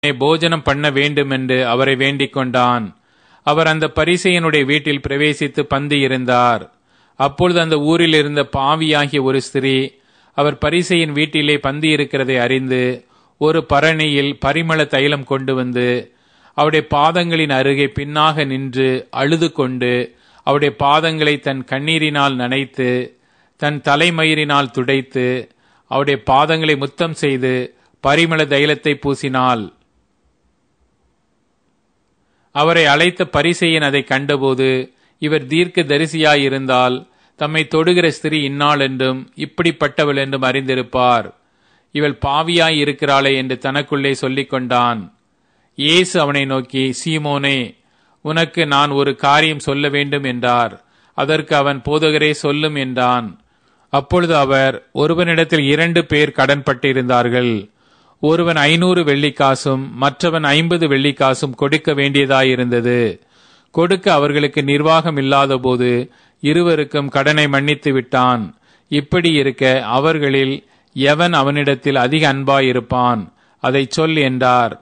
போஜனம் பண்ண வேண்டுமென்று அவரை வேண்டிக் கொண்டான் அவர் அந்த பரிசெயனுடைய வீட்டில் பிரவேசித்து பந்தி இருந்தார் அப்பொழுது அந்த ஊரில் இருந்த பாவியாகிய ஒரு ஸ்திரீ அவர் பரிசையின் வீட்டிலே பந்தி இருக்கிறதை அறிந்து ஒரு பரணியில் பரிமள தைலம் கொண்டு வந்து அவருடைய பாதங்களின் அருகே பின்னாக நின்று அழுது கொண்டு அவருடைய பாதங்களை தன் கண்ணீரினால் நனைத்து தன் தலைமயிரினால் துடைத்து அவருடைய பாதங்களை முத்தம் செய்து பரிமள தைலத்தை பூசினாள் அவரை அழைத்த பரிசெயன் அதை கண்டபோது இவர் தீர்க்க தரிசியாயிருந்தால் தம்மை தொடுகிற ஸ்திரீ இன்னாள் என்றும் இப்படிப்பட்டவள் என்றும் அறிந்திருப்பார் இவள் பாவியாய் இருக்கிறாளே என்று தனக்குள்ளே சொல்லிக் கொண்டான் இயேசு அவனை நோக்கி சீமோனே உனக்கு நான் ஒரு காரியம் சொல்ல வேண்டும் என்றார் அதற்கு அவன் போதகரே சொல்லும் என்றான் அப்பொழுது அவர் ஒருவனிடத்தில் இரண்டு பேர் கடன்பட்டிருந்தார்கள் ஒருவன் ஐநூறு வெள்ளிக்காசும் மற்றவன் ஐம்பது வெள்ளிக்காசும் கொடுக்க வேண்டியதாயிருந்தது கொடுக்க அவர்களுக்கு நிர்வாகம் இல்லாத போது இருவருக்கும் கடனை மன்னித்து விட்டான் இப்படி இருக்க அவர்களில் எவன் அவனிடத்தில் அதிக அன்பாயிருப்பான் அதை சொல் என்றார்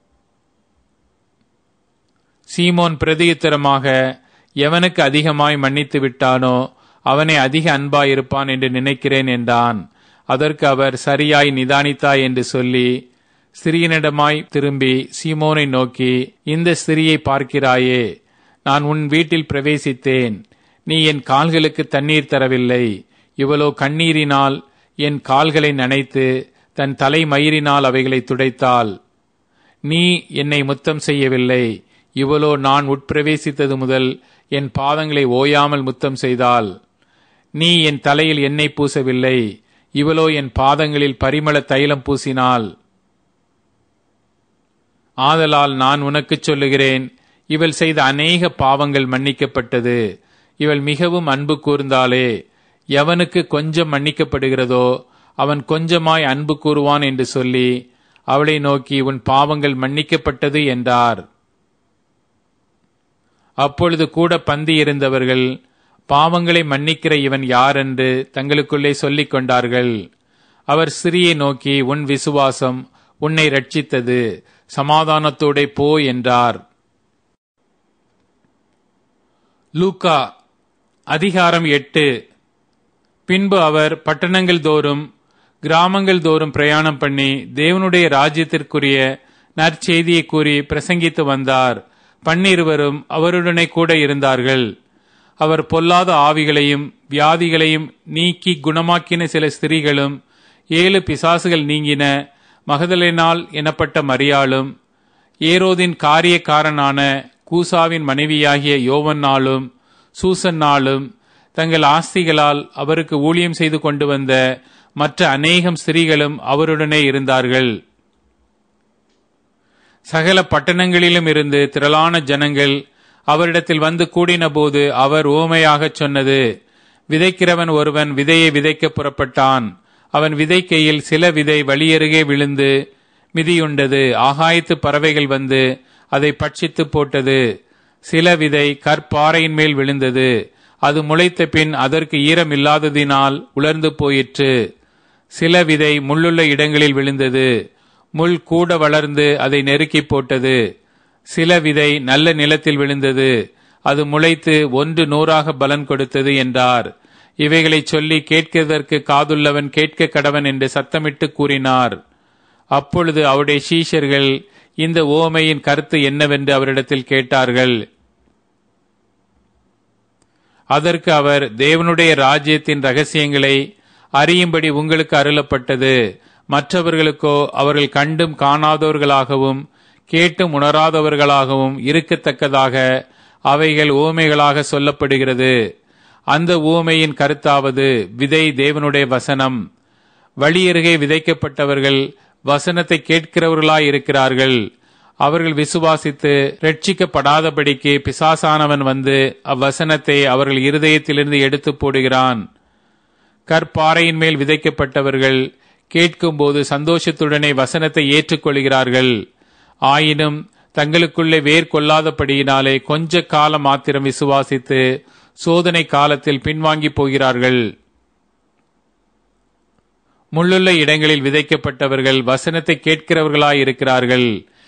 சீமோன் பிரதியுத்தரமாக எவனுக்கு அதிகமாய் மன்னித்து விட்டானோ அவனே அதிக அன்பாயிருப்பான் என்று நினைக்கிறேன் என்றான் அதற்கு அவர் சரியாய் நிதானித்தாய் என்று சொல்லி ஸ்திரீனிடமாய் திரும்பி சீமோனை நோக்கி இந்த ஸ்திரியை பார்க்கிறாயே நான் உன் வீட்டில் பிரவேசித்தேன் நீ என் கால்களுக்கு தண்ணீர் தரவில்லை இவளோ கண்ணீரினால் என் கால்களை நனைத்து தன் தலைமயிரினால் அவைகளை துடைத்தாள் நீ என்னை முத்தம் செய்யவில்லை இவளோ நான் உட்பிரவேசித்தது முதல் என் பாதங்களை ஓயாமல் முத்தம் செய்தாள் நீ என் தலையில் எண்ணெய் பூசவில்லை இவளோ என் பாதங்களில் பரிமள தைலம் பூசினாள் ஆதலால் நான் உனக்குச் சொல்லுகிறேன் இவள் செய்த அநேக பாவங்கள் மன்னிக்கப்பட்டது இவள் மிகவும் அன்பு கூர்ந்தாளே எவனுக்கு கொஞ்சம் மன்னிக்கப்படுகிறதோ அவன் கொஞ்சமாய் அன்பு கூறுவான் என்று சொல்லி அவளை நோக்கி உன் பாவங்கள் மன்னிக்கப்பட்டது என்றார் அப்பொழுது கூட பந்தி இருந்தவர்கள் பாவங்களை மன்னிக்கிற இவன் யார் என்று தங்களுக்குள்ளே சொல்லிக் கொண்டார்கள் அவர் சிறியை நோக்கி உன் விசுவாசம் உன்னை ரட்சித்தது சமாதானத்தோட போ என்றார் லூக்கா அதிகாரம் எட்டு பின்பு அவர் பட்டணங்கள் தோறும் கிராமங்கள் தோறும் பிரயாணம் பண்ணி தேவனுடைய ராஜ்யத்திற்குரிய நற்செய்தியை கூறி பிரசங்கித்து வந்தார் பன்னிருவரும் அவருடனே கூட இருந்தார்கள் அவர் பொல்லாத ஆவிகளையும் வியாதிகளையும் நீக்கி குணமாக்கின சில ஸ்திரீகளும் ஏழு பிசாசுகள் நீங்கின மகதலினால் எனப்பட்ட மரியாளும் ஏரோதின் காரியக்காரனான கூசாவின் மனைவியாகிய யோவன்னாலும் சூசன்னாலும் தங்கள் ஆஸ்திகளால் அவருக்கு ஊழியம் செய்து கொண்டு வந்த மற்ற அநேகம் ஸ்திரீகளும் அவருடனே இருந்தார்கள் சகல பட்டணங்களிலும் இருந்து திரளான ஜனங்கள் அவரிடத்தில் வந்து கூடின போது அவர் ஓமையாகச் சொன்னது விதைக்கிறவன் ஒருவன் விதையை விதைக்க புறப்பட்டான் அவன் விதைக்கையில் சில விதை வழியருகே விழுந்து மிதியுண்டது ஆகாயத்து பறவைகள் வந்து அதை பட்சித்து போட்டது சில விதை கற்பாறையின் மேல் விழுந்தது அது முளைத்த பின் அதற்கு ஈரம் இல்லாததினால் உலர்ந்து போயிற்று சில விதை முள்ளுள்ள இடங்களில் விழுந்தது முள் கூட வளர்ந்து அதை நெருக்கி போட்டது சில விதை நல்ல நிலத்தில் விழுந்தது அது முளைத்து ஒன்று நூறாக பலன் கொடுத்தது என்றார் இவைகளை சொல்லி கேட்கிறதற்கு காதுள்ளவன் கேட்க கடவன் என்று சத்தமிட்டு கூறினார் அப்பொழுது அவருடைய சீஷர்கள் இந்த ஓமையின் கருத்து என்னவென்று அவரிடத்தில் கேட்டார்கள் அதற்கு அவர் தேவனுடைய ராஜ்யத்தின் ரகசியங்களை அறியும்படி உங்களுக்கு அருளப்பட்டது மற்றவர்களுக்கோ அவர்கள் கண்டும் காணாதவர்களாகவும் கேட்டும் உணராதவர்களாகவும் இருக்கத்தக்கதாக அவைகள் ஊமைகளாக சொல்லப்படுகிறது அந்த ஊமையின் கருத்தாவது விதை தேவனுடைய வசனம் வழியருகே விதைக்கப்பட்டவர்கள் வசனத்தை கேட்கிறவர்களாய் இருக்கிறார்கள் அவர்கள் விசுவாசித்து ரட்சிக்கப்படாதபடிக்கு பிசாசானவன் வந்து அவ்வசனத்தை அவர்கள் இருதயத்திலிருந்து எடுத்து போடுகிறான் கற்பாறையின் மேல் விதைக்கப்பட்டவர்கள் கேட்கும்போது சந்தோஷத்துடனே வசனத்தை ஏற்றுக்கொள்கிறார்கள் ஆயினும் தங்களுக்குள்ளே வேர் கொள்ளாதபடியினாலே கொஞ்ச காலம் மாத்திரம் விசுவாசித்து சோதனை காலத்தில் பின்வாங்கி போகிறார்கள் முள்ளுள்ள இடங்களில் விதைக்கப்பட்டவர்கள் வசனத்தை கேட்கிறவர்களாய் இருக்கிறார்கள்